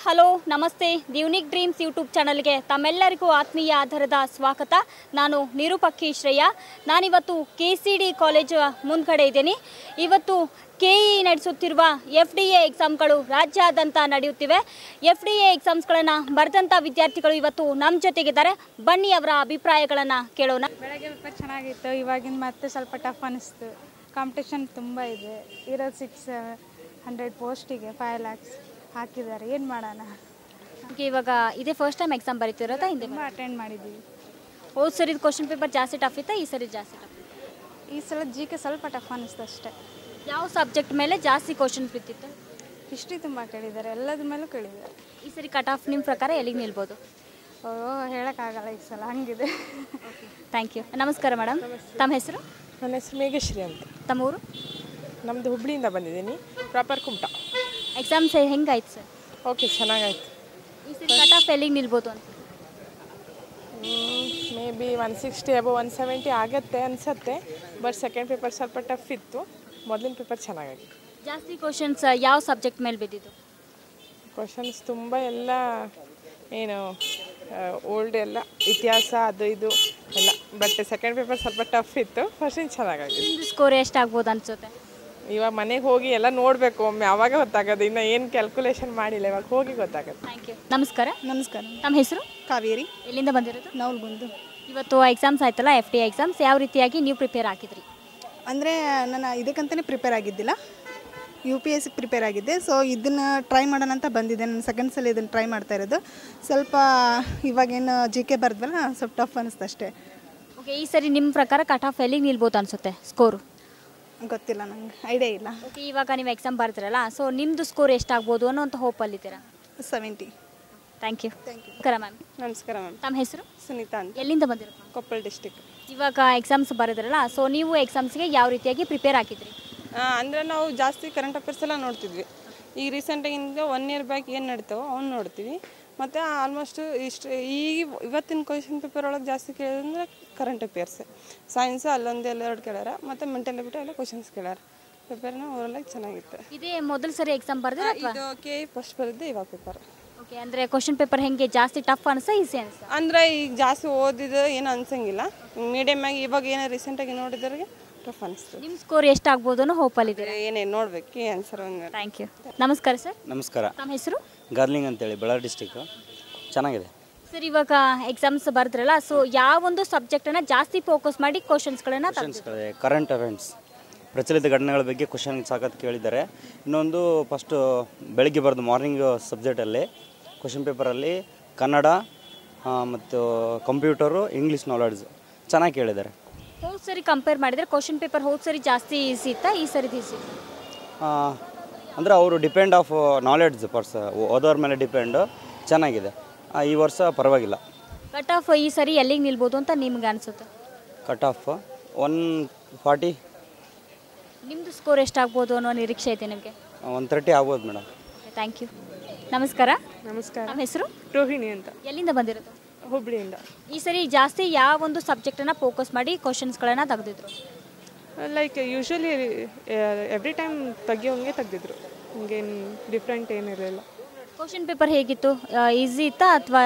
hello ನಮಸ್ತೆ the unique dreams YouTube ಚಾನಲ್ಗೆ ತಮ್ಮೆಲ್ಲರಿಗೂ ಆತ್ಮೀಯ ಆಧಾರದ ಸ್ವಾಗತ ನಾನು ನಿರೂಪಕ್ಕಿ ಶ್ರೇಯ ನಾನಿವತ್ತು ಕೆ ಸಿ ಡಿ ಕಾಲೇಜು ಮುಂದ್ಗಡೆ ಇದ್ದೀನಿ ಇವತ್ತು ಕೆ ಇ ನಡೆಸುತ್ತಿರುವ ಎಫ್ ಡಿ ಎ ಎಕ್ಸಾಮ್ಗಳು ರಾಜ್ಯಾದ್ಯಂತ ನಡೆಯುತ್ತಿವೆ ಎಫ್ ಡಿ ಎ ಎಕ್ಸಾಮ್ಸ್ಗಳನ್ನು ಬರೆದಂಥ ವಿದ್ಯಾರ್ಥಿಗಳು ಇವತ್ತು ನಮ್ಮ ಜೊತೆಗಿದ್ದಾರೆ ಬನ್ನಿ ಅವರ ಅಭಿಪ್ರಾಯಗಳನ್ನು ಕೇಳೋಣ ಬೆಳಗ್ಗೆ ಪೇಪರ್ ಚೆನ್ನಾಗಿತ್ತು ಇವಾಗಿನ ಮತ್ತೆ ಸ್ವಲ್ಪ ಟಫ್ ಅನಿಸ್ತು ಕಾಂಪಿಟೇಷನ್ ತುಂಬ ಇದೆ ಇರೋದು ಸಿಕ್ಸ್ ಹಂಡ್ರೆಡ್ ಪೋಸ್ಟಿಗೆ ಫೈವ್ ಲ್ಯಾಕ್ಸ್ ಹಾಕಿದ್ದಾರೆ ಏನು ಮಾಡೋಣ Okay, ಇವಾಗ ಇದೇ ಫಸ್ಟ್ ಟೈಮ್ ಎಕ್ಸಾಮ್ ಬರೀತಿರೋದಾ ಹಿಂದೆ ತುಂಬ ಅಟೆಂಡ್ ಮಾಡಿದ್ದೀವಿ ಹೋದ್ ಸರಿ ಕ್ವಶನ್ ಪೇಪರ್ ಜಾಸ್ತಿ ಟಫ್ ಇತ್ತಾ ಈ ಸರಿ ಜಾಸ್ತಿ ಟಫ್ ಈ ಸಲ ಜಿ ಕೆ ಸ್ವಲ್ಪ ಟಫ್ ಅನಿಸ್ತು ಅಷ್ಟೇ ಯಾವ ಸಬ್ಜೆಕ್ಟ್ ಮೇಲೆ ಜಾಸ್ತಿ ಕ್ವಶನ್ಸ್ ಬಿತ್ತಿತ್ತು ಹಿಸ್ಟ್ರಿ ತುಂಬ ಕೇಳಿದ್ದಾರೆ ಎಲ್ಲದ್ರ ಮೇಲೂ ಕೇಳಿದ್ದಾರೆ ಈ ಸರಿ ಕಟ್ ಆಫ್ ನಿಮ್ಮ ಪ್ರಕಾರ ಎಲ್ಲಿಗೆ ನಿಲ್ಬೋದು ಓ ಹೇಳೋಕ್ಕಾಗಲ್ಲ ಈ ಸಲ ಹಂಗಿದೆ ಥ್ಯಾಂಕ್ ಯು ನಮಸ್ಕಾರ ಮೇಡಮ್ ತಮ್ಮ ಹೆಸರು ನನ್ನ ಹೆಸರು ಮೇಘಶ್ರೀ ಅಂತ ತಮ್ಮ ಊರು ನಮ್ಮದು ಹುಬ್ಳಿಯಿಂದ ಬಂದಿದ್ದೀನಿ ಪ್ರಾಪರ್ ಕುಮಟ ಎಕ್ಸಾಮ್ಸ್ ಹೆಂಗಾಯ್ತು ಸರ್ ಓಕೆ ಚೆನ್ನಾಗಾಯ್ತು ಈ ಸರಿ ಕಟ್ ಆಫ್ ಎಲ್ಲಿಗೆ ನಿಲ್ಬೋದು ಅಂತ may be one sixty above one seventy ಆಗತ್ತೆ ಅನಿಸತ್ತೆ ಬಟ್ ಸೆಕೆಂಡ್ ಪೇಪರ್ ಸ್ವಲ್ಪ ಟಫ್ ಇತ್ತು ಮೊದಲಿನ ಪೇಪರ್ ಚೆನ್ನಾಗಾಗಿತ್ತು ಜಾಸ್ತಿ ಕ್ವಶನ್ಸ್ ಯಾವ ಸಬ್ಜೆಕ್ಟ್ ಮೇಲೆ ಬಿದ್ದಿದ್ದು ಕ್ವಶನ್ಸ್ ತುಂಬ ಎಲ್ಲ ಏನು ಓಲ್ಡ್ ಎಲ್ಲ ಇತಿಹಾಸ ಅದು ಇದು ಎಲ್ಲ ಬಟ್ ಸೆಕೆಂಡ್ ಪೇಪರ್ ಸ್ವಲ್ಪ ಟಫ್ ಇತ್ತು ಫಸ್ಟಿನ ಚೆನ್ನಾಗಾಗಿತ್ತು ನಿಮ್ಮದು ಸ್ಕೋರ್ ಎಷ್ಟಾಗ್ಬೋದು ಅನ್ಸುತ್ತೆ ಇವಾಗ ಮನೆಗೆ ಹೋಗಿ ಎಲ್ಲ ನೋಡಬೇಕು ಒಮ್ಮೆ ಆವಾಗ ಗೊತ್ತಾಗೋದು ಇನ್ನು ಏನು ಕ್ಯಾಲ್ಕುಲೇಷನ್ ಮಾಡಿಲ್ಲ ಇವಾಗ ಹೋಗಿ ಗೊತ್ತಾಗುತ್ತೆ ಥ್ಯಾಂಕ್ ಯು ನಮಸ್ಕಾರ ನಮಸ್ಕಾರ ತಮ್ಮ ಹೆಸರು ಕಾವೇರಿ ಎಲ್ಲಿಂದ ಬಂದಿರೋದು ನವಲ್ಗುಂದು ಇವತ್ತು ಎಕ್ಸಾಮ್ಸ್ ಆಯ್ತಲ್ಲ ಎಫ್ ಡಿ ಎಕ್ಸಾಮ್ಸ್ ಯಾವ ರೀತಿಯಾಗಿ ನೀವು ಪ್ರಿಪೇರ್ ಆಗಿದ್ರಿ ಅಂದರೆ ನಾನು ಇದಕ್ಕಂತಲೇ ಪ್ರಿಪೇರ್ ಆಗಿದ್ದಿಲ್ಲ ಯು ಪಿ ಎಸ್ ಪ್ರಿಪೇರ್ ಆಗಿದ್ದೆ ಸೊ ಇದನ್ನು ಟ್ರೈ ಮಾಡೋಣ ಅಂತ ಬಂದಿದ್ದೆ ನಾನು ಸೆಕೆಂಡ್ ಸಲ ಇದನ್ನು ಟ್ರೈ ಮಾಡ್ತಾ ಇರೋದು ಸ್ವಲ್ಪ ಇವಾಗೇನು ಜಿ ಕೆ ಬರ್ದ್ವಲ್ಲ ಸ್ವಲ್ಪ ಟಫ್ ಅನಿಸ್ತು ಅಷ್ಟೇ ಓಕೆ ಈ ಸರಿ ನಿಮ್ಮ ಪ್ರಕಾರ ಕಟ್ ಆಫ್ ಎಲ್ಲಿಗೆ ನಿಲ್ಬೋದು ಅನ್ಸುತ್ತೆ ಸ್ಕೋರು ಗೊತ್ತಿಲ್ಲ ನಂಗೆ ಐಡಿಯಾ ಇಲ್ಲ ಓಕೆ ಇವಾಗ ನೀವು ಎಕ್ಸಾಮ್ ಬರ್ತಿರಲ್ಲ ಸೊ ನಿಮ್ಮದು ಸ್ಕೋರ್ ಎಷ್ಟಾಗ್ಬೋದು ಅನ್ನೋ ಅಂತ ಹೋಪಲ್ಲಿದ್ದೀರಾ ಸೆವೆಂಟಿ ಥ್ಯಾಂಕ್ ಯು ನಮಸ್ಕಾರ ಮ್ಯಾಮ್ ನಮಸ್ಕಾರ ಮ್ಯಾಮ್ ತಮ್ಮ ಹೆಸರು ಸುನೀತಾ ಅಂತ ಎಲ್ಲಿಂದ ಬಂದಿರೋದು ಕೊಪ್ಪಳ ಡಿಸ್ಟಿಕ್ ಇವಾಗ ಎಕ್ಸಾಮ್ಸ್ ಬರೆದ್ರಲ್ಲ ಸೊ ನೀವು ಎಕ್ಸಾಮ್ಸ್ಗೆ ಯಾವ ರೀತಿಯಾಗಿ ಪ್ರಿಪೇರ್ ಆಗಿದ್ರಿ ಅಂದರೆ ನಾವು ಜಾಸ್ತಿ ಕರೆಂಟ್ ಅಫೇರ್ಸ್ ಎಲ್ಲ ನೋಡ್ತಿದ್ವಿ ಈಗ ರೀಸೆಂಟಾಗಿಂದ ಒನ್ ಇಯರ್ ಬ್ಯಾಕ್ ಏನು ನಡೀತಾವೋ ಅವ್ನು ನೋಡ್ತೀವಿ ಮತ್ತು ಆಲ್ಮೋಸ್ಟ್ ಇಷ್ಟು ಈಗ ಇವತ್ತಿನ ಕ್ವಶನ್ ಪೇಪರ್ ಒಳಗೆ ಜಾಸ್ತಿ ಕೇಳಿದ್ರೆ ಕರೆಂಟ್ ಅಫೇರ್ಸ್ ಸೈನ್ಸ್ ಅಲ್ಲೊಂದು ಎಲ್ಲೆರಡು ಕೇಳ್ಯಾರ ಮತ್ತು ಮೆಂಟಲ್ ಬಿಟ್ಟು ಎಲ್ಲ ಕ್ವಶನ್ಸ್ ಕೇಳ್ಯಾರ ಪೇಪರ್ನ ಓವರಾಲಾಗಿ ಚೆನ್ನಾಗಿತ್ತು ಇದೇ ಮೊದಲ ಸರಿ ಎಕ್ಸಾಮ್ ಬರ್ದ್ರೆ ಅಥವಾ ಇದು ಕೆ ಫಸ್ಟ್ ಬರುತ್ತೆ ಇವಾಗ ಪೇಪರ್ ಓಕೆ ಅಂದರೆ ಕ್ವಶನ್ ಪೇಪರ್ ಹೆಂಗೆ ಜಾಸ್ತಿ ಟಫ್ ಅನ್ಸ ಈಸಿ ಅನ್ಸ ಅಂದರೆ ಈಗ ಜಾಸ್ತಿ ಓದಿದ್ದು ಏನು ಅನ್ಸಂಗಿಲ್ಲ ಮೀಡಿಯಮ್ ಆಗಿ ಇವಾಗ ಏನೋ ರೀಸೆಂಟಾಗಿ ನೋಡಿದವ್ರಿಗೆ ಟಫ್ ಅನಿಸ್ತು ನಿಮ್ಮ ಸ್ಕೋರ್ ಎಷ್ಟಾಗ್ಬೋದು ಅನ್ನೋ ಹೋಪಲ್ಲಿದ್ದೀರಾ ಏನೇನು ನೋಡ್ಬೇಕು ಆನ್ಸರ್ ಒಂದು ಥ್ಯಾಂಕ್ ಯು ನಮಸ್ಕಾರ ಸರ್ ನಮಸ್ಕಾರ ತಮ್ಮ ಹೆಸರು ಗಾರ್ಲಿಂಗ್ ಅಂತೇಳಿ ಬಳ್ಳಾರಿ ಡಿಸ್ಟಿಕ್ಕು ಚೆನ್ನಾಗಿದೆ ಸರ್ ಇವಾಗ ಎಕ್ಸಾಮ್ಸ್ ಬರ್ದ್ರಲ್ಲ ಸೊ ಯಾವೊಂದು ಸಬ್ಜೆಕ್ಟನ್ನು ಜಾಸ್ತಿ ಫೋಕಸ್ ಮಾಡಿ ಕ್ವಶನ್ಸ್ಗಳನ್ನು ಕ್ವಶನ್ಸ್ಗಳಿದೆ ಕರೆಂಟ್ ಅವೆಂಟ್ಸ್ ಪ್ರಚಲಿತ ಘಟನೆಗಳ ಬಗ್ಗೆ ಕ್ವಶನ್ ಸಾಕತ್ ಕೇಳಿದ್ದಾರೆ ಇನ್ನೊಂದು ಫಸ್ಟು ಬೆಳಿಗ್ಗೆ ಬರೆದು ಮಾರ್ನಿಂಗ್ ಸಬ್ಜೆಕ್ಟಲ್ಲಿ ಕ್ವಶನ್ ಪೇಪರಲ್ಲಿ ಕನ್ನಡ ಆ, ಮತ್ತು ಕಂಪ್ಯೂಟರು ಇಂಗ್ಲೀಷ್ ನಾಲೆಡ್ಜ್ ಚೆನ್ನಾಗಿ ಕೇಳಿದ್ದಾರೆ ಹೋದ್ ಸರಿ ಕಂಪೇರ್ ಮಾಡಿದ್ರೆ ಕ್ವಶನ್ ಪೇಪರ್ ಹೋದ್ ಸರಿ ಜಾಸ್ತಿ ಈಸಿ ಇತ್ತಾ ಈ ಸರಿ ಈಸಿ ಅಂದರೆ ಅವರು ಡಿಪೆಂಡ್ ಆಫ್ ನಾಲೆಡ್ಜ್ ಪರ್ಸ್ ಓದೋರ ಮೇಲೆ ಡಿಪೆಂಡು ಚೆನ್ನಾಗಿದೆ ಆ, ಈ ವರ್ಷ ಪರವಾಗಿಲ್ಲ ಕಟ್ ಆಫ್ ಈ ಸರಿ ಎಲ್ಲಿಗೆ ನಿಲ್ಬೋದು ಅಂತ ನಿಮ್ಗೆ ಅನ್ಸುತ್ತೆ ಕಟ್ ಆಫ್ ಒನ್ ಫಾರ್ಟಿ ನಿಮ್ಮದು ಸ್ಕೋರ್ ಎಷ್ಟಾಗ್ಬೋದು ಅನ್ನೋ ನಿರೀಕ್ಷೆ ಐತೆ ನಿಮಗೆ ಒನ್ ತರ್ಟಿ ಆಗ್ಬೋದು ಮೇಡಮ್ ಥ್ಯಾಂಕ್ ಯು ನಮಸ್ಕಾರ ನಮಸ್ಕಾರ ನಮ್ಮ ಹೆಸರು ರೋಹಿಣಿ ಅಂತ ಎಲ್ಲಿಂದ ಬಂದಿರೋದು ಹುಬ್ಳಿಯಿಂದ ಈ ಸರಿ ಜಾಸ್ತಿ ಯಾವ ಒಂದು ಸಬ್ಜೆಕ್ಟನ್ನು ಫೋಕಸ್ ಮಾಡಿ ಕ್ವಶನ್ಸ್ಗಳನ್ನು ತೆಗೆದಿದ್ರು ಲೈಕ್ ಯೂಶ್ವಲಿ ಎವ್ರಿ ಟೈಮ್ ತೆಗಿಯೋಂಗೆ ತೆಗ್ದಿದ್ರು ಹಿಂಗೇನು ಡಿಫ್ರೆಂಟ್ ಏನಿರಲಿಲ್ಲ ಕ್ವಶನ್ ಪೇಪರ್ ಹೇಗಿತ್ತು ಈಸಿ ಇತ್ತಾ ಅಥವಾ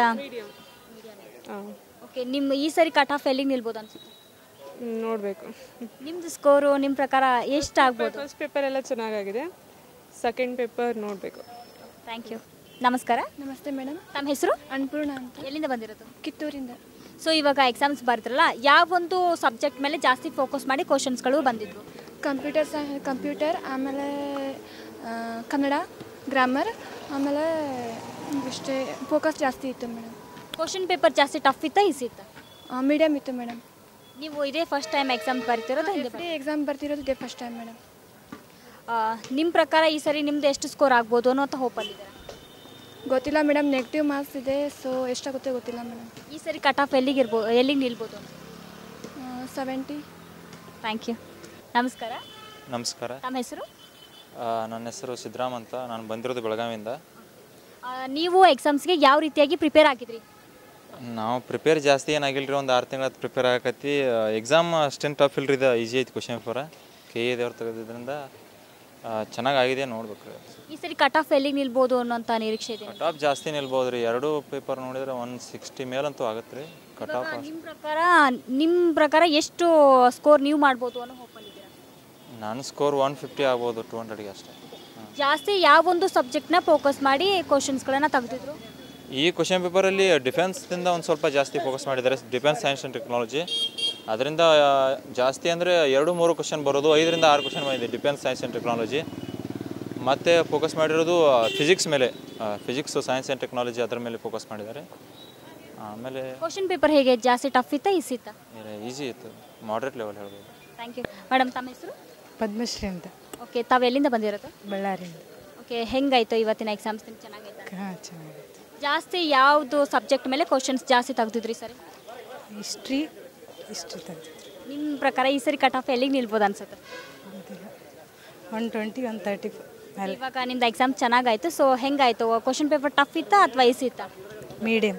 ಹಾಂ ಓಕೆ ನಿಮ್ಮ ಈ ಸರಿ ಕಟ್ ಆಫ್ ಎಲ್ಲಿಗೆ ನಿಲ್ಬೋದು ಅನ್ಸುತ್ತೆ ನೋಡಬೇಕು ನಿಮ್ಮದು ಸ್ಕೋರು ನಿಮ್ಮ ಪ್ರಕಾರ ಎಷ್ಟಾಗ್ಬೋದು ಫಸ್ಟ್ ಪೇಪರ್ ಎಲ್ಲ ಚೆನ್ನಾಗಾಗಿದೆ ಸೆಕೆಂಡ್ ಪೇಪರ್ ನೋಡಬೇಕು ಥ್ಯಾಂಕ್ ಯು ನಮಸ್ಕಾರ ನಮಸ್ತೆ ಮೇಡಮ್ ತಮ್ಮ ಹೆಸರು ಅನ್ನಪೂರ್ಣ ಅಂತ ಎಲ್ಲಿಂದ ಬಂದಿರೋದು ಕಿತ್ತೂರಿಂದ ಸೊ ಇವಾಗ ಎಕ್ಸಾಮ್ಸ್ ಬರ್ತಿರಲ್ಲ ಯಾವೊಂದು ಸಬ್ಜೆಕ್ಟ್ ಮೇಲೆ ಜಾಸ್ತಿ ಫೋಕಸ್ ಮಾಡಿ ಕ್ವಶನ್ಸ್ಗಳು ಬಂದಿದ್ವು ಕಂಪ್ಯೂಟರ್ ಸೈ ಕಂಪ್ಯೂಟರ್ ಆಮೇಲೆ ಆ, ಕನ್ನಡ ಗ್ರಾಮರ್ ಆಮೇಲೆ ಇಷ್ಟೇ ಫೋಕಸ್ ಜಾಸ್ತಿ ಇತ್ತು ಮೇಡಮ್ ಕ್ವಶನ್ ಪೇಪರ್ ಜಾಸ್ತಿ ಟಫ್ ಇತ್ತಾ ಈಸಿ ಇತ್ತಾ ಮೀಡಿಯಮ್ ಇತ್ತು ಮೇಡಮ್ ನೀವು ಇದೇ ಫಸ್ಟ್ ಟೈಮ್ ಎಕ್ಸಾಮ್ ಬರ್ತಿರೋದು ಹಿಂದೆ ಎಫ್ ಡಿ ಎಕ್ಸಾಮ್ ಬರ್ತಿರೋದು ಇದೇ ಫಸ್ಟ್ ಟೈಮ್ ಮೇಡಮ್ ನಿಮ್ಮ ಪ್ರಕಾರ ಈ ಸರಿ ನಿಮ್ದು ಎಷ್ಟು ಸ್ಕೋರ್ ಆಗ್ಬೋದು ಅನ್ನೋ ಅಂತ ಹೋಪಲ್ಲಿದ್ದೀರಾ ಗೊತ್ತಿಲ್ಲ ಮೇಡಮ್ ನೆಗೆಟಿವ್ ಮಾರ್ಕ್ಸ್ ಇದೆ ಸೊ ಎಷ್ಟಾಗುತ್ತೆ ಗೊತ್ತಿಲ್ಲ ಮೇಡಮ್ ಈ ಸರಿ ಕಟ್ ಆಫ್ ಎಲ್ಲಿಗೆ ಇರ್ಬೋದು ಎಲ್ಲಿಗೆ ನಿಲ್ಬೋದು ಸೆವೆಂಟಿ ಥ್ಯಾಂಕ್ ಯು ನಮಸ್ಕಾರ ನಮಸ್ಕಾರ ತಮ್ಮ ಹೆಸರು ಆ, ನನ್ನ ಹೆಸರು ಸಿದ್ದರಾಮ್ ಅಂತ ನಾನು ಬಂದಿರೋದು ಬೆಳಗಾವಿಯಿಂದ ಆ, ನೀವು ಎಕ್ಸಾಮ್ಸ್ಗೆ ಯಾವ ರೀತಿಯಾಗಿ ಪ್ರಿಪೇರ್ ಆಗಿದ್ರಿ ನಾವು ಪ್ರಿಪೇರ್ ಜಾಸ್ತಿ ಏನಾಗಿಲ್ಲ ರೀ ಒಂದು ಆರು ತಿಂಗಳ ಪ್ರಿಪೇರ್ ಆಗಕತ್ತಿ ಎಕ್ಸಾಮ್ ಅಷ್ಟೇನು ಟಫ್ ಇಲ್ರಿ ಇದು ಈಸಿ ಐತಿ ಕ್ವಶನ್ ಪೇಪರ್ ಕೆ ಎ ದೇವ್ರು ತೆಗೆದಿದ್ರಿಂದ ಚೆನ್ನಾಗಿ ಆಗಿದೆ ನೋಡ್ಬೇಕು ರೀ ಈ ಸರಿ ಕಟ್ ಆಫ್ ಎಲ್ಲಿಗೆ ನಿಲ್ಬೋದು ಅನ್ನೋಂಥ ನಿರೀಕ್ಷೆ ಇದೆ ಕಟ್ ಆಫ್ ಜಾಸ್ತಿ ನಿಲ್ಬೋದು ರೀ ಎರಡು ಪೇಪರ್ ನೋಡಿದ್ರೆ ಒನ್ ಸಿಕ್ಸ್ಟಿ ಮೇಲಂತೂ ಆಗತ್ತೆ ರೀ ಕಟ್ ಆಫ್ ನಿಮ್ಮ ಪ್ರಕಾರ ನಿಮ್ಮ ಪ್ರಕಾರ ಎಷ್ಟು ಸ್ಕೋರ್ ನೀವು ಮಾಡ್ಬೋದು ಅನ್ನೋ ಹೋಪಲ್ಲಿದ್ದೀರಾ ನನ್ನ ಸ್ಕೋರ್ ಒನ್ ಫಿಫ್ಟಿ ಆಗ್ಬೋದು ಟು ಹಂಡ್ರೆಡ್ಗೆ ಅಷ್ಟೇ ಜಾಸ್ತಿ ಯಾವೊಂದು ಸಬ್ಜೆಕ್ಟ್ನ ಫೋಕಸ್ ಮಾಡಿ ಕ್ವಶನ್ಸ್ಗಳನ್ನು ತೆಗೆದಿದ್ರು ಈ ಕ್ವಶನ್ ಪೇಪರಲ್ಲಿ ಡಿಫೆನ್ಸ್ದಿಂದ ಒಂದು ಸ್ವಲ್ಪ ಜಾಸ್ತಿ ಫೋಕಸ್ ಮಾಡಿದ್ದಾರೆ ಡಿಫೆನ್ಸ್ ಸೈನ್ಸ್ ಆ್ಯಂಡ್ ಟೆಕ್ನಾಲಜಿ ಅದರಿಂದ ಜಾಸ್ತಿ ಅಂದರೆ ಎರಡು ಮೂರು ಕ್ವಶನ್ ಬರೋದು ಐದರಿಂದ ಆರು ಕ್ವಶನ್ ಬಂದಿದೆ ಡಿಫೆನ್ಸ್ ಸೈನ್ಸ್ ಆ್ಯಂಡ್ ಟೆಕ್ನಾಲಜಿ ಮತ್ತು ಫೋಕಸ್ ಮಾಡಿರೋದು ಫಿಸಿಕ್ಸ್ ಮೇಲೆ ಫಿಸಿಕ್ಸು ಸೈನ್ಸ್ ಆ್ಯಂಡ್ ಟೆಕ್ನಾಲಜಿ ಅದರ ಮೇಲೆ ಫೋಕಸ್ ಮಾಡಿದ್ದಾರೆ ಆಮೇಲೆ ಕ್ವಶನ್ ಪೇಪರ್ ಹೇಗೆ ಜಾಸ್ತಿ ಟಫ್ ಇತ್ತಾ ಈಸಿ ಇತ್ತಾ ಈಸಿ ಇತ್ತು ಮಾಡ್ರೇಟ್ ಲೆವೆಲ್ ಹೇಳ್ಬೋದು ಥ್ಯಾಂಕ್ ಯು ಮೇಡಮ್ ತಮ್ಮ ಹೆಸರು ಪದ್ಮಶ್ರೀ ಅಂತ ಓಕೆ ತಾವು ಎಲ್ಲಿಂದ ಬಂದಿರೋದು ಬಳ್ಳಾರಿಯಿಂದ ಓಕೆ ಹೆಂಗಾಯ್ತು ಇವತ್ತಿನ ಎಕ್ಸಾಮ್ಸ್ ನಿಮ್ಗೆ ಚೆನ್ನಾಗೈತಾ ಹಾಂ ಚೆನ್ನಾಗಿತ್ತು ಜಾಸ್ತಿ ಯಾವುದು ಸಬ್ಜೆಕ್ಟ್ ಮೇಲೆ ಕ್ವಶನ್ಸ್ ಜಾಸ್ತಿ ತೆಗ್ದಿದ್ರಿ ಸರಿ ಹಿಸ್ಟ್ರಿ ಹಿಸ್ಟ್ರಿ ತೆಗ್ದಿದ್ರು ನಿಮ್ಮ ಪ್ರಕಾರ ಈ ಸರಿ ಕಟ್ ಆಫ್ ಎಲ್ಲಿಗೆ ನಿಲ್ಬೋದು ಅನ್ಸುತ್ತೆ ಅಂತಿಲ್ಲ ಒನ್ ಟ್ವೆಂಟಿ ಒನ್ ತರ್ಟಿ ಮೇಲೆ ಇವಾಗ ನಿಮ್ದು ಎಕ್ಸಾಮ್ ಚೆನ್ನಾಗಾಯ್ತು ಸೊ ಹೆಂಗಾಯ್ತು ಕ್ವಶನ್ ಪೇಪರ್ ಟಫ್ ಇತ್ತಾ ಅಥವಾ ಈಸಿ ಇತ್ತಾ ಮೀಡಿಯಮ್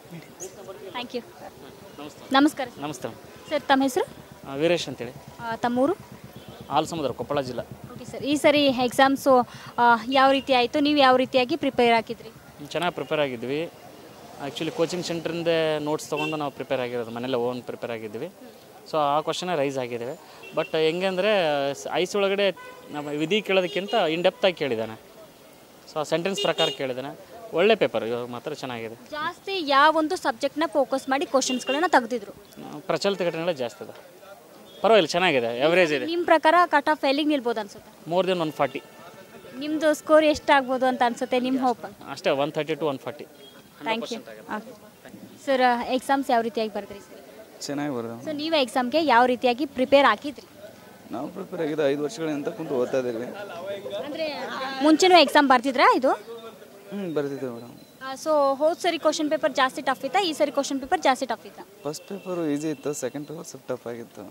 ಥ್ಯಾಂಕ್ ಯು ನಮಸ್ಕಾರ ನಮಸ್ತೆ ಸರ್ ತಮ್ಮ ಹೆಸರು ಆ, ವೀರೇಶ್ ಅಂತೇಳಿ ಆ, ತಮ್ಮೂರು ಹಾಲು ಸಮುದ್ರ ಕೊಪ್ಪಳ ಜಿಲ್ಲಾ ಓಕೆ ಸರ್ ಈ ಸರಿ ಎಕ್ಸಾಮ್ಸು ಯಾವ ರೀತಿ ಆಯಿತು ನೀವು ಯಾವ ರೀತಿಯಾಗಿ ಪ್ರಿಪೇರ್ ಹಾಕಿದ್ರಿ ಚೆನ್ನಾಗಿ ಪ್ರಿಪೇರ್ ಆಗಿದ್ವಿ ಆ್ಯಕ್ಚುಲಿ ಕೋಚಿಂಗ್ ಸೆಂಟ್ರಿಂದ ನೋಟ್ಸ್ ತೊಗೊಂಡು ನಾವು ಪ್ರಿಪೇರ್ ಆಗಿರೋದು ಮನೇಲೆ ಓನ್ ಪ್ರಿಪೇರ್ ಆಗಿದ್ವಿ ಸೊ ಆ ಕ್ವಶನೇ ರೈಸ್ ಆಗಿದ್ದಾವೆ ಬಟ್ ಹೆಂಗೆ ಅಂದರೆ ಐಸ್ ಒಳಗಡೆ ನಮ್ಮ ವಿಧಿ ಕೇಳೋದಕ್ಕಿಂತ ಇನ್ ಡೆಪ್ತಾಗಿ ಕೇಳಿದ್ದಾನೆ ಸೊ ಆ ಸೆಂಟೆನ್ಸ್ ಪ್ರಕಾರ ಕೇಳಿದ್ದಾನೆ ಒಳ್ಳೆ ಪೇಪರ್ ಇವಾಗ ಮಾತ್ರ ಚೆನ್ನಾಗಿದೆ ಜಾಸ್ತಿ ಯಾವೊಂದು ಸಬ್ಜೆಕ್ಟ್ನ ಫೋಕಸ್ ಮಾಡಿ ಕ್ವಶನ್ಸ್ಗಳನ್ನ ತೆಗ್ದಿದ್ರು ಆ, ಪ್ರಚಲಿತ ಘಟನೆಗಳೇ ಜಾಸ್ತಿ ಇದೆ ಪರವಾಗಿಲ್ಲ ಚೆನ್ನಾಗಿದೆ ಎವರೇಜ್ ಇದೆ ನಿಮ್ಮ ಪ್ರಕಾರ ಕಟ್ ಆಫ್ ಎಲ್ಲಿಗೆ ನಿಲ್ಬೋದು ಅನ್ಸುತ್ತೆ ಮೋರ್ ದೆನ್ ಒನ್ ಫಾರ್ಟಿ ನಿಮ್ಮದು ಸ್ಕೋರ್ ಎಷ್ಟಾಗ್ಬೋದು ಅಂತ ಅನ್ಸುತ್ತೆ ನಿಮ್ಮ ಹೋಪ್ ಅಷ್ಟೇ one thirty to one forty thank you sir exams ಯಾವ ರೀತಿಯಾಗಿ ಬರ್ತೀರಿ ಸರ್ ಚೆನ್ನಾಗಿ ಬರೋದು ಸೊ ನೀವು ಎಕ್ಸಾಮ್ಗೆ ಯಾವ ರೀತಿಯಾಗಿ ಪ್ರಿಪೇರ್ ಹಾಕಿದ್ರಿ ನಾವು ಪ್ರಿಪೇರ್ ಆಗಿದ್ದು ಐದು ವರ್ಷಗಳಿಂದ ಕುಂತು ಓದ್ತಾ ಇದ್ದೀವಿ ಅಂದರೆ ಮುಂಚೆನೂ ಎಕ್ಸಾಮ್ ಬರ್ತಿದ್ರಾ ಇದು ಹ್ಞೂ ಬರ್ತಿದ್ದೇವೆ ಮೇಡಮ್ ಸೊ ಹೋದ್ ಸರಿ ಕ್ವಶನ್ ಪೇಪರ್ ಜಾಸ್ತಿ ಟಫ್ ಇತ್ತಾ ಈ ಸರಿ ಕ್ವಶನ್ ಪೇಪರ್ ಜಾಸ್ತಿ ಟಫ್ ಇತ್ತಾ ಫಸ್ಟ್ ಪೇಪರು ಈಸಿ ಇತ್ತು ಸೆಕೆಂಡ್ ಪೇಪರ್ ಸ್ವಲ್ಪ ಟಫ್ ಆಗಿತ್ತು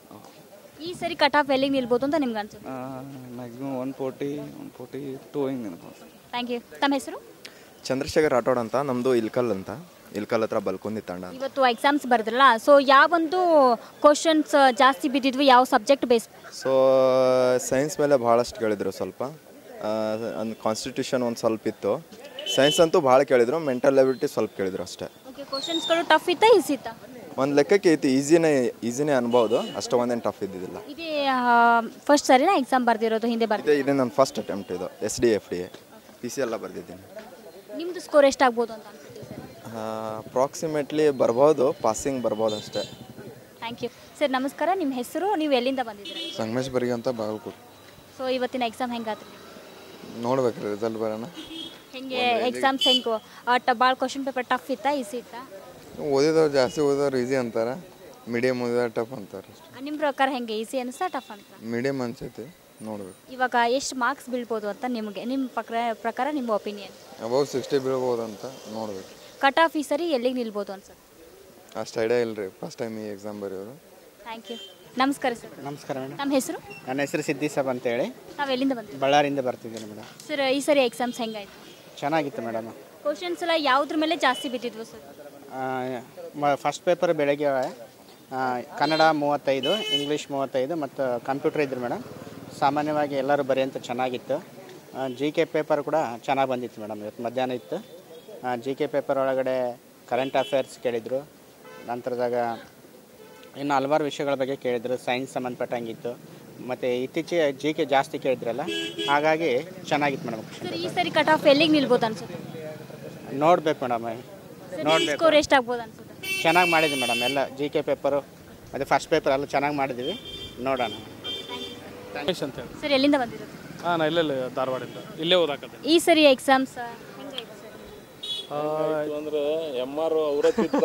ಈ ಸರಿ ಕಟ್ ಆಫ್ ಎಲ್ಲಿಗೆ ನಿಲ್ಬೋದು ಅಂತ ನಿಮ್ಗೆ ಅನ್ಸುತ್ತೆ maximum one forty one forty two ಹಿಂಗೆ ನೆನಪು ಥ್ಯಾಂಕ್ ಯು ತಮ್ಮ ಹೆಸರು ಚಂದ್ರಶೇಖರ್ ರಾಠೋಡ್ ಅಂತ ನಮ್ಮದು ಇಲ್ಕಲ್ ಅಂತ ಇಲ್ಕಲ್ ಹತ್ರ ಬಲ್ಕೊಂದಿ ತಂಡ ಅಂತ ಇವತ್ತು ಎಕ್ಸಾಮ್ಸ್ ಬರೆದ್ರಲ್ಲ ಸೊ ಯಾವೊಂದು ಕ್ವಶನ್ಸ್ ಜಾಸ್ತಿ ಬಿದ್ದಿದ್ವು ಯಾವ ಸಬ್ಜೆಕ್ಟ್ ಬೇಸ್ ಸೊ ಸೈನ್ಸ್ ಮೇಲೆ ಭಾಳಷ್ಟು ಕೇಳಿದರು ಸ್ವಲ್ಪ ಒಂದು ಕಾನ್ಸ್ಟಿಟ್ಯೂಷನ್ ಒಂದು ಸ್ವಲ್ಪ ಇತ್ತು ಸೈನ್ಸ್ ಅಂತೂ ಭಾಳ ಕೇಳಿದರು ಮೆಂಟಲ್ ಎಬಿಲಿಟಿ ಸ್ವಲ್ಪ ಕೇಳಿದರು ಅಷ್ಟೇ ಓಕೆ ಕ್ವಶನ್ಸ್ಗಳು ಟಫ್ ಇತ್ತಾ ಈಸಿ ಇತ್ತಾ ಒಂದು ಲೆಕ್ಕಕ್ಕೆ ಐತಿ ಈಸಿನೇ ಈಸಿನೇ ಅನ್ಬೋದು ಅಷ್ಟು ಒಂದೇನು ಟಫ್ ಇದ್ದಿದ್ದಿಲ್ಲ ಇದೇ ಫಸ್ಟ್ ಸರಿನಾ ಎಕ್ಸಾಮ್ ಬರ್ದಿರೋದು ಹಿಂದೆ ಇದೇ ಬರ್ದಿರೋದು ಇದೇ ನನ್ನ ಫಸ್ಟ್ ಅಟೆಂಪ್ಟ್ ಇದು S D F D A P C ಎಲ್ಲ ಬರೆದಿದ್ದೀನಿ ನಿಮ್ಮದು ಸ್ಕೋರ್ ಎಷ್ಟಾಗ್ಬೋದು ಅಂತ ಅನ್ಸುತ್ತೆ ಸರ್ ಅಪ್ರಾಕ್ಸಿಮೇಟ್ಲಿ ಬರ್ಬೋದು ಪಾಸಿಂಗ್ ಬರ್ಬೋದು ಅಷ್ಟೇ ಥ್ಯಾಂಕ್ ಯು ಸರ್ ನಮಸ್ಕಾರ ನಿಮ್ಮ ಹೆಸರು ನೀವು ಎಲ್ಲಿಂದ ಬಂದಿದ್ದೀರಾ ಸಂಗಮೇಶ್ ಬರಿಗೆ ಅಂತ ಬಾಗಲಕೋಟೆ ಸೊ ಇವತ್ತಿನ ಎಕ್ಸಾಮ್ ಹೆಂಗಾತ್ರಿ ನೋಡ್ಬೇಕ್ರಿ ರಿಸಲ್ಟ್ ಬರೋಣ ಹೆಂಗೆ ಎಕ್ಸಾಮ್ಸ್ ಹೆಂಗೆ ಟ ಭಾಳ ಕ್ವಶನ್ ಪೇಪರ್ ಟಫ್ ಇತ್ತಾ ಈಸಿ ಇತ್ತಾ ಓದಿದವ್ರು ಜಾಸ್ತಿ ಓದೋರು ಈಸಿ ಅಂತಾರೆ ಮೀಡಿಯಮ್ ಓದಿದವ್ರು ಟಫ್ ಅಂತಾರೆ ನಿಮ್ಮ ಪ್ರಕಾರ ಹೆಂಗೆ ಈಸಿ ಅನಿಸ್ತಾ ಟಫ್ ಅಂತ ಮೀಡಿಯಮ್ ಅನ್ಸೈತಿ ನೋಡ್ಬೇಕು ಇವಾಗ ಎಷ್ಟು ಮಾರ್ಕ್ಸ್ ಬೀಳ್ಬೋದು ಅಂತ ನಿಮಗೆ ನಿಮ್ಮ ಪ್ರಕಾರ ಪ್ರಕಾರ ನಿಮ್ಮ ಒಪಿನಿಯನ್ ಅಬೌವ್ ಸಿಕ್ಸ್ಟಿ ಬೀಳ್ಬೋದು ಅಂತ ನೋಡ್ಬೇಕು ಕಟ್ ಆಫ್ ಈ ಸರಿ ಎಲ್ಲಿಗೆ ನಿಲ್ಬೋದು ಅನ್ಸುತ್ತೆ ಅಷ್ಟು ಐಡಿಯಾ ಇಲ್ಲ ರೀ ಫಸ್ಟ್ ಟೈಮ್ ಈ ಎಕ್ಸಾಮ್ ಬರೆಯೋದು ಥ್ಯಾಂಕ್ ಯು ನಮಸ್ಕಾರ ಸರ್ ನಮಸ್ಕಾರ ಮೇಡಮ್ ನಮ್ಮ ಹೆಸರು ನನ್ನ ಹೆಸರು ಸಿದ್ದಿ ಸಾಬ್ ಅಂತೇಳಿ ನಾವು ಎಲ್ಲಿಂದ ಬಂದ್ರಿ ಬಳ್ಳಾರಿಯಿಂದ ಬರ್ತಿದ್ದೀನಿ ಮೇಡಮ್ ಸರ್ ಈ ಸರಿ ಎಕ್ಸಾಮ್ಸ್ ಹೆಂಗಾಯ್ತು ಚೆನ್ನಾಗಿತ್ತು ಮೇಡಮ್ ಕ್ವಶನ್ಸ್ ಎಲ್ಲ ಯಾವುದ್ರ ಮೇಲೆ ಜಾಸ್ತಿ ಬಿದ್ದಿದ್ವು ಸರ್ ಫಸ್ಟ್ ಪೇಪರ್ ಬೆಳಗ್ಗೆ ಆ, ಕನ್ನಡ ಮೂವತ್ತೈದು ಇಂಗ್ಲೀಷ್ ಮೂವತ್ತೈದು ಮತ್ತು ಕಂಪ್ಯೂಟರ್ ಇದ್ರು ಮೇಡಮ್ ಸಾಮಾನ್ಯವಾಗಿ ಎಲ್ಲರೂ ಬರೆಯಂತ ಚೆನ್ನಾಗಿತ್ತು ಜಿ ಕೆ ಪೇಪರ್ ಕೂಡ ಚೆನ್ನಾಗಿ ಬಂದಿತ್ತು ಮೇಡಮ್ ಇವತ್ತು ಮಧ್ಯಾಹ್ನ ಇತ್ತು ಜಿ ಕೆ ಪೇಪರ್ ಒಳಗಡೆ ಕರೆಂಟ್ ಅಫೇರ್ಸ್ ಕೇಳಿದರು ನಂತರದಾಗ ಇನ್ನು ಹಲವಾರು ವಿಷಯಗಳ ಬಗ್ಗೆ ಕೇಳಿದರು ಸೈನ್ಸ್ ಸಂಬಂಧಪಟ್ಟಂಗಿತ್ತು ಮತ್ತು ಇತ್ತೀಚೆಗೆ ಜಿ ಕೆ ಜಾಸ್ತಿ ಕೇಳಿದ್ರಲ್ಲ ಹಾಗಾಗಿ ಚೆನ್ನಾಗಿತ್ತು ಮೇಡಮ್ ಸರ್ ಈ ಸರಿ ಕಟ್ ಆಫ್ ಎಲ್ಲಿಗೆ ನಿಲ್ಬೋದು ಅನ್ಸುತ್ತೆ ನೋಡ್ಬೇಕು ಮೇಡಮ್ ನೋಡಬೇಕು ಸ್ಕೋರ್ ಎಷ್ಟಾಗ್ಬೋದು ಅನ್ಸುತ್ತೆ ಚೆನ್ನಾಗಿ ಮಾಡಿದ್ವಿ ಮೇಡಮ್ ಎಲ್ಲ ಜಿ ಕೆ ಪೇಪರು ಮತ್ತು ಫಸ್ಟ್ ಪೇಪರ್ ಎಲ್ಲ ಚೆನ್ನಾಗಿ ಮಾಡಿದ್ವಿ ನೋಡೋಣ ರಮೇಶ್ ಅಂತೇಳಿ ಸರ್ ಎಲ್ಲಿಂದ ಬಂದಿರೋದು ಹಾಂ ನಾ ಇಲ್ಲೇ ಧಾರವಾಡಿಂದ ಇಲ್ಲೇ ಓದಾಕತ್ತೆ ಈ ಸರಿ ಎಕ್ಸಾಮ್ಸ್ ಹೆಂಗಾಯ್ತು ಸರ್ ಅಂದ್ರೆ ಎಮ್ ಆರ್ ಅವರ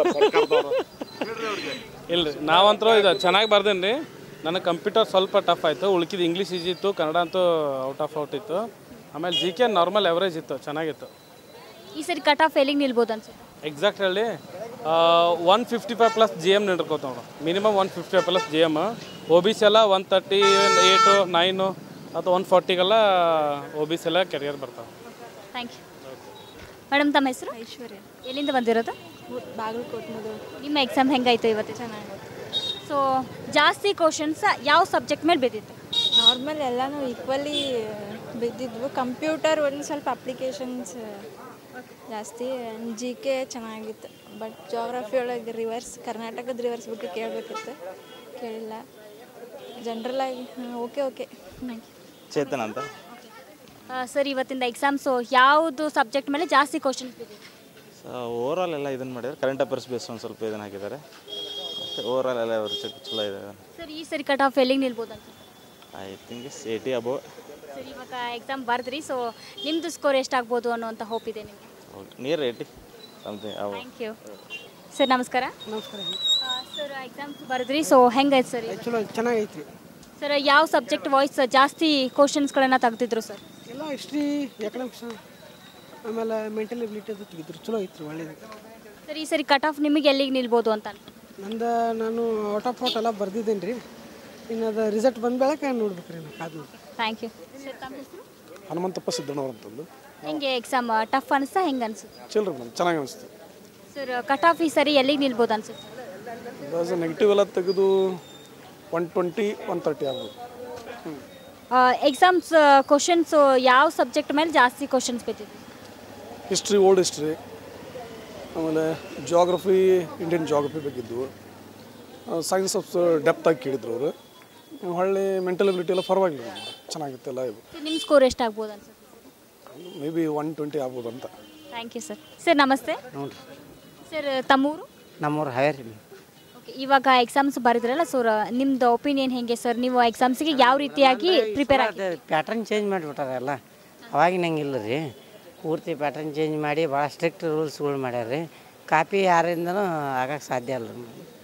ಇಲ್ರಿ ನಾವಂತರೂ ಇದು ಚೆನ್ನಾಗಿ ಬರ್ದೇನಿ ರೀ ನನಗೆ ಕಂಪ್ಯೂಟರ್ ಸ್ವಲ್ಪ ಟಫ್ ಆಯಿತು ಉಳ್ಕಿದ ಇಂಗ್ಲೀಷ್ ಈಜಿ ಇತ್ತು ಕನ್ನಡ ಅಂತೂ ಔಟ್ ಆಫ್ ಔಟ್ ಇತ್ತು ಆಮೇಲೆ ಜಿ ಕೆ ನಾರ್ಮಲ್ ಎವರೇಜ್ ಇತ್ತು ಚೆನ್ನಾಗಿತ್ತು ಈ ಸರಿ ಕಟ್ ಆಫ್ ಎಲ್ಲಿಗೆ ನಿಲ್ಬೋದು ಅನ್ಸುತ್ತೆ ಎಕ್ಸಾಕ್ಟ್ ಹೇಳಿ one fifty five plus G M ನಿಂಡ್ಕೋತ ನೋಡು minimum one fifty five plus G M O B C ಎಲ್ಲ ಒನ್ ತರ್ಟಿ ಏಯ್ಟು ನೈನು ಅಥವಾ ಒನ್ ಫಾರ್ಟಿಗೆಲ್ಲ ಒ ಬಿ ಸಿ ಎಲ್ಲ ಕೆರಿಯರ್ ಬರ್ತಾವೆ ಥ್ಯಾಂಕ್ ಯು ಮೇಡಮ್ ತಮ್ಮ ಹೆಸರು ಐಶ್ವರ್ಯ ಎಲ್ಲಿಂದ ಬಂದಿರೋದು ಬಾಗಲಕೋಟೆ ಮೊದಲು ನಿಮ್ಮ ಎಕ್ಸಾಮ್ ಹೆಂಗಾಯ್ತು ಇವತ್ತು ಚೆನ್ನಾಗಿ ಸೊ ಜಾಸ್ತಿ ಕ್ವಶನ್ಸ್ ಯಾವ ಸಬ್ಜೆಕ್ಟ್ ಮೇಲೆ ಬಿದ್ದಿತ್ತು ನಾರ್ಮಲ್ ಎಲ್ಲನೂ ಈಕ್ವಲಿ ಬಿದ್ದಿದ್ವು ಕಂಪ್ಯೂಟರ್ ಒಂದು ಸ್ವಲ್ಪ ಅಪ್ಲಿಕೇಶನ್ಸ್ ಜಾಸ್ತಿ ಜಿ ಕೆ ಚೆನ್ನಾಗಿತ್ತು ಬಟ್ ಜೋಗ್ರಫಿ ಒಳಗೆ ರಿವರ್ಸ್ ಕರ್ನಾಟಕದ ರಿವರ್ಸ್ ಬಗ್ಗೆ ಕೇಳಬೇಕಿತ್ತು ಕೇಳಿಲ್ಲ ಜನರಲ್ ಆಗಿ okay okay thank you Chetan ಅಂತ ಸರ್ ಇವತ್ತಿಂದ ಎಕ್ಸಾಮ್ಸು ಯಾವುದು ಸಬ್ಜೆಕ್ಟ್ ಮೇಲೆ ಜಾಸ್ತಿ ಕ್ವಶನ್ಸ್ ಬಿದ್ದಿದೆ ಓವರ್ ಆಲ್ ಎಲ್ಲ ಇದನ್ನು ಮಾಡಿದ್ದಾರೆ ಕರೆಂಟ್ ಅಫೇರ್ಸ್ ಬೇಸ್ ಒಂದು ಸ್ವಲ್ಪ ಇದನ್ನು ಹಾಕಿದ್ದಾರೆ ಮತ್ತು ಓವರ್ ಆಲ್ ಎಲ್ಲ ಅವ್ರು ಚ- ಚಲೋ ಇದೆ ಸರ್ ಈ ಸರಿ ಕಟ್ ಆಫ್ ಎಲ್ಲಿಗೆ ನಿಲ್ಬೋದು ಅಂತ I think is eighty above sir ಇವಾಗ ಎಕ್ಸಾಮ್ ಬರೆದ್ರಿ ಸೊ ನಿಮ್ಮದು ಸ್ಕೋರ್ ಎಷ್ಟಾಗ್ಬೋದು ಅನ್ನೋಂಥ ಹೋಪ್ ಇದೆ ನಿಮಗೆ ನಿಯರ್ ಏಯ್ಟಿ ಸಮಥಿಂಗ್ ಅವು ಥ್ಯಾಂಕ್ ಯು ಸರ್ ನಮಸ್ಕಾರ ನಮಸ್ಕಾರ ಸರ್ ಎಕ್ಸಾಮ್ಸ್ ಬರೆದ್ರಿ ಸೊ ಹೆಂಗೈತೆ ಸರ್ ಚಲೋ ಚೆನ್ನಾಗೈತ್ರಿ ಸರ್ ಯಾವ ಸಬ್ಜೆಕ್ಟ್ ವಾಯ್ಸ್ ಜಾಸ್ತಿ ಕ್ವಶನ್ಸ್ಗಳನ್ನು ತೆಗ್ದಿದ್ರು ಸರ್ ಎಲ್ಲ ಹಿಸ್ಟ್ರಿ ಎಕನಾಮಿಕ್ಸ್ ಆಮೇಲೆ ಮೆಂಟಲ್ ಎಬಿಲಿಟಿ ಅದು ತೆಗಿದ್ರು ಚಲೋ ಐತ್ರಿ ಒಳ್ಳೇದು ಸರ್ ಈ ಸರಿ ಕಟ್ ಆಫ್ ನಿಮಗೆ ಎಲ್ಲಿಗೆ ನಿಲ್ಬೋದು ಅಂತ ನಂದು ನಾನು ಔಟ್ ಆಫ್ ಔಟ್ ಎಲ್ಲ ಬರ್ದಿದ್ದೇನೆ ರೀ ಇನ್ನು ಅದು ರಿಸಲ್ಟ್ ಬಂದ ಬೆಳಕ ನೋಡ್ಬೇಕು ರೀ ನಾನು ಕಾದು ಥ್ಯಾಂಕ್ ಯು ಸರ್ ತಮ್ಮ ಹೆಸರು ಹನುಮಂತಪ್ಪ ಸಿದ್ದಣ್ಣವ್ರು ಅಂತಂದು ಹೆಂಗೆ ಎಕ್ಸಾಮ್ ಟಫ್ ಅನಿಸ್ತಾ ಹೆಂಗೆ ಅನ್ಸುತ್ತೆ ಚಿಲ್ರಿ ಮೇಡಮ್ ಚೆನ್ನಾಗಿ ಅನಿಸ್ತು ಸರ್ ಕಟ್ ಆಫ್ ಈ ಸರಿ ಎಲ್ಲಿಗೆ ನಿಲ್ಬೋದು ಅನ್ಸುತ್ತೆ ಇವಾಗ ನೆಗೆಟಿವ್ ಎಲ್ಲ ತೆಗೆದು ಒನ್ ಟ್ವೆಂಟಿ ಒನ್ ತರ್ಟಿ ಆಗ್ಬೋದು ಎಕ್ಸಾಮ್ಸ್ ಕ್ವಶನ್ಸು ಯಾವ ಸಬ್ಜೆಕ್ಟ್ ಮೇಲೆ ಜಾಸ್ತಿ ಕ್ವಶನ್ಸ್ ಬಿದ್ದಿದೆ ಹಿಸ್ಟ್ರಿ ಓಲ್ಡ್ ಹಿಸ್ಟ್ರಿ ಆಮೇಲೆ ಜಾಗ್ರಫಿ ಇಂಡಿಯನ್ ಜಾಗ್ರಫಿ ಬೇಕಿದ್ವು ಸೈನ್ಸ್ ಆಫ್ ಡೆಪ್ತ್ ಆಗಿ ಕೇಳಿದ್ರು ಅವರು ಹೊಳ್ಳಿ ಮೆಂಟಲ್ ಎಬಿಲಿಟಿ ಎಲ್ಲ ಪರವಾಗಿಲ್ಲ ಚೆನ್ನಾಗಿತ್ತು ಎಲ್ಲ ಇವು ನಿಮ್ಮ ಸ್ಕೋರ್ ಎಷ್ಟಾಗ್ಬೋದು ಅನ್ಸುತ್ತೆ ಮೇ ಬಿ ಒನ್ ಟ್ವೆಂಟಿ ಆಗ್ಬೋದು ಅಂತ ಥ್ಯಾಂಕ್ ಯು ಸರ್ ಸರ್ ನಮಸ್ತೆ ನೋಡ್ರಿ ಸರ್ ತಮ್ಮೂರು ನಮ್ಮೂರು ಹಾವೇರಿ ಓಕೆ ಇವಾಗ ಎಕ್ಸಾಮ್ಸ್ ಬರೆದ್ರಲ್ಲ ಸರ್ ನಿಮ್ದು ಒಪಿನಿಯನ್ ಹೆಂಗೆ ಸರ್ ನೀವು ಎಕ್ಸಾಮ್ಸ್ಗೆ ಯಾವ ರೀತಿಯಾಗಿ ಪ್ರಿಪೇರ್ ಆಗಿ ಪ್ಯಾಟ್ರನ್ ಚೇಂಜ್ ಮಾಡಿಬಿಟ್ಟಾರಲ್ಲ ಅವಾಗಿನ ಹಂಗಿಲ್ಲ ರೀ ಪೂರ್ತಿ ಪ್ಯಾಟ್ರನ್ ಚೇಂಜ್ ಮಾಡಿ ಭಾಳ ಸ್ಟ್ರಿಕ್ಟ್ ರೂಲ್ಸ್ಗಳು ಮಾಡ್ಯಾರ ರೀ ಕಾಪಿ ಯಾರಿಂದನೂ ಆಗಕ್ಕೆ ಸಾಧ್ಯ ಇಲ್ಲ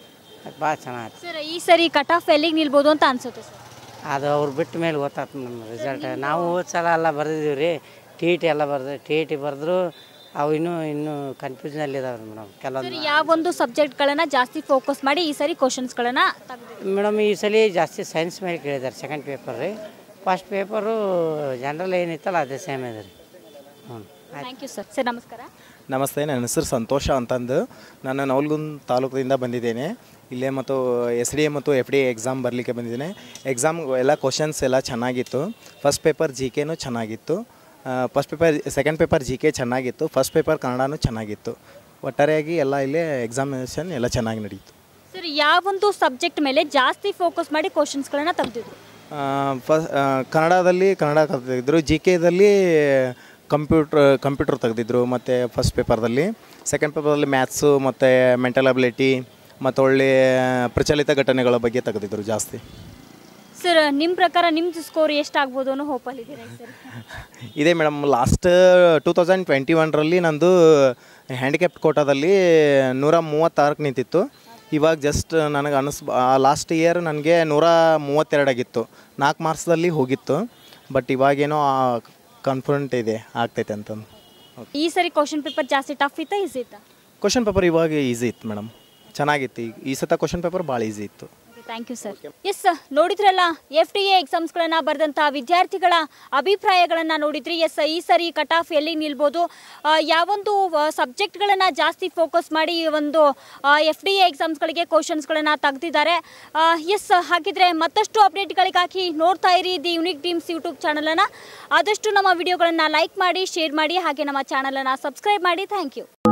ಭಾಳ ಚೆನ್ನಾಗಿ ಸರ್ ಈ ಸರಿ ಕಟ್ ಆಫ್ ಎಲ್ಲಿಗೆ ನಿಲ್ಬೋದು ಅಂತ ಅನ್ಸುತ್ತೆ ಸರ್ ಅದು ಅವ್ರು ಬಿಟ್ಟ ಮೇಲೆ ಗೊತ್ತಾಯ್ತು ನಮ್ಮ ರಿಸಲ್ಟ್ ನಾವು ಹೋದ ಸಲ ಎಲ್ಲ ಬರೆದಿದ್ದೀವಿ ರೀ ಟಿ ಇ ಟಿ ಎಲ್ಲ ಬರ್ದು ಟಿ ಇ ಟಿ ಬರೆದ್ರು ಅವು ಇನ್ನೂ ಇನ್ನೂ ಕನ್ಫ್ಯೂಷನಲ್ಲಿ ಇದಾವೆ ಮೇಡಮ್ ಸರ್ ಕೆಲವೊಂದು ಯಾವೊಂದು ಸಬ್ಜೆಕ್ಟ್ಗಳನ್ನು ಜಾಸ್ತಿ ಫೋಕಸ್ ಮಾಡಿ ಈ ಸರಿ ಕ್ವಶನ್ಸ್ಗಳನ್ನು ತೆಗೆದು ಮೇಡಮ್ ಈ ಸಲ ಜಾಸ್ತಿ ಸೈನ್ಸ್ ಮೇಲೆ ಕೇಳಿದ್ದಾರೆ ಸೆಕೆಂಡ್ ಪೇಪರ್ ರೀ ಫಸ್ಟ್ ಪೇಪರು ಜನರಲ್ ಏನಿತ್ತಲ್ಲ ಅದೇ ಸೇಮ್ ಇದೆ ರೀ ಹ್ಞೂ ಥ್ಯಾಂಕ್ ಯು ಸರ್ ಸರ್ ನಮಸ್ಕಾರ ನಮಸ್ತೆ ನನ್ನ ಹೆಸರು ಸಂತೋಷ ಅಂತಂದು ನಾನು ನವಲ್ಗುಂದ್ ತಾಲೂಕಿನಿಂದ ಬಂದಿದ್ದೇನೆ ಇಲ್ಲೇ ಮತ್ತು ಎಸ್ ಡಿ ಎ ಮತ್ತು ಎಫ್ ಡಿ ಎ ಎಕ್ಸಾಮ್ ಬರಲಿಕ್ಕೆ ಬಂದಿದ್ದೇನೆ ಎಕ್ಸಾಮ್ ಎಲ್ಲ ಕ್ವಶನ್ಸ್ ಎಲ್ಲ ಚೆನ್ನಾಗಿತ್ತು ಫಸ್ಟ್ ಪೇಪರ್ ಜಿ ಕೆನೂ ಚೆನ್ನಾಗಿತ್ತು first paper second paper G K ಚೆನ್ನಾಗಿತ್ತು ಫಸ್ಟ್ ಪೇಪರ್ ಕನ್ನಡನೂ ಚೆನ್ನಾಗಿತ್ತು ಒಟ್ಟಾರೆಯಾಗಿ ಎಲ್ಲ ಇಲ್ಲೇ ಎಕ್ಸಾಮಿನೇಷನ್ ಎಲ್ಲ ಚೆನ್ನಾಗಿ ನಡೀತು ಸರ್ ಯಾವೊಂದು ಸಬ್ಜೆಕ್ಟ್ ಮೇಲೆ ಜಾಸ್ತಿ ಫೋಕಸ್ ಮಾಡಿ ಕ್ವಶನ್ಸ್ಗಳನ್ನು ತೆಗೆದಿದ್ರು ಫ ಕನ್ನಡದಲ್ಲಿ ಕನ್ನಡ ತೆಗೆದಿದ್ರು ಜಿ ಕೆದಲ್ಲಿ ಕಂಪ್ಯೂಟ್ರ್ ಕಂಪ್ಯೂಟರ್ ತೆಗೆದಿದ್ರು ಮತ್ತು ಫಸ್ಟ್ ಪೇಪರ್ದಲ್ಲಿ ಸೆಕೆಂಡ್ ಪೇಪರಲ್ಲಿ ಮ್ಯಾಥ್ಸು ಮತ್ತು ಮೆಂಟಲ್ ಅಬಿಲಿಟಿ ಮತ್ತು ಒಳ್ಳೆ ಪ್ರಚಲಿತ ಘಟನೆಗಳ ಬಗ್ಗೆ ತೆಗೆದಿದ್ರು ಜಾಸ್ತಿ ಸರ್ ನಿಮ್ಮ ಪ್ರಕಾರ ನಿಮ್ದು ಸ್ಕೋರ್ ಎಷ್ಟಾಗ್ಬೋದು ಅನ್ನೋ ಹೋಪಲ್ಲಿದ್ದೀರಾ ಸರ್ ಇದೇ madam last two thousand twenty ಒನ್ರಲ್ಲಿ ನಂದು ಹ್ಯಾಂಡಿಕ್ಯಾಪ್ಟ್ ಕೋಟಾದಲ್ಲಿ ನೂರ ಮೂವತ್ತಾರಕ್ಕೆ ನಿಂತಿತ್ತು ಇವಾಗ ಜಸ್ಟ್ ನನಗೆ ಅನಿಸ್ ಲಾಸ್ಟ್ ಇಯರ್ ನನಗೆ ನೂರ ಮೂವತ್ತೆರಡಾಗಿತ್ತು ನಾಲ್ಕು ಮಾರ್ಕ್ಸ್ದಲ್ಲಿ ಹೋಗಿತ್ತು ಬಟ್ ಇವಾಗೇನೋ ಕಾನ್ಫಿಡೆಂಟ್ ಇದೆ ಆಗ್ತೈತೆ ಅಂತಂದು ಈ ಸರಿ ಕ್ವಶನ್ ಪೇಪರ್ ಜಾಸ್ತಿ ಟಫ್ ಇತ್ತಾ ಈಸಿ ಇತ್ತಾ ಕ್ವಶನ್ ಪೇಪರ್ ಇವಾಗ ಈಸಿ ಇತ್ತು ಮೇಡಮ್ ಚೆನ್ನಾಗಿತ್ತು ಈಗ ಈ ಸತ ಕ್ವಶನ್ ಪೇಪರ್ ಭಾಳ ಈಸಿ ಇತ್ತು ಥ್ಯಾಂಕ್ ಯು ಸರ್ ಎಸ್ ನೋಡಿದ್ರಲ್ಲ ಎಫ್ ಟಿ ಎ ಎಕ್ಸಾಮ್ಸ್ಗಳನ್ನು ಬರೆದಂಥ ವಿದ್ಯಾರ್ಥಿಗಳ ಅಭಿಪ್ರಾಯಗಳನ್ನು ನೋಡಿದ್ರಿ ಎಸ್ ಈ ಸರಿ ಕಟ್ ಆಫ್ ಎಲ್ಲಿ ನಿಲ್ಬೋದು ಆ, ಯಾವೊಂದು ಸಬ್ಜೆಕ್ಟ್ಗಳನ್ನು ಜಾಸ್ತಿ ಫೋಕಸ್ ಮಾಡಿ ಈ ಒಂದು ಎಫ್ ಡಿ ಎ ಎಕ್ಸಾಮ್ಸ್ಗಳಿಗೆ ಕ್ವಶನ್ಸ್ಗಳನ್ನು ತೆಗೆದಿದ್ದಾರೆ ಎಸ್ ಹಾಗಿದ್ರೆ ಮತ್ತಷ್ಟು ಅಪ್ಡೇಟ್ಗಳಿಗಾಗಿ ನೋಡ್ತಾ ಇರಿ ದಿ ಯುನಿಕ್ ಟೀಮ್ಸ್ ಯೂಟ್ಯೂಬ್ ಚಾನಲನ್ನು ಆದಷ್ಟು ನಮ್ಮ ವಿಡಿಯೋಗಳನ್ನು ಲೈಕ್ ಮಾಡಿ ಶೇರ್ ಮಾಡಿ ಹಾಗೆ ನಮ್ಮ ಚಾನಲನ್ನು ಸಬ್ಸ್ಕ್ರೈಬ್ ಮಾಡಿ ಥ್ಯಾಂಕ್ ಯು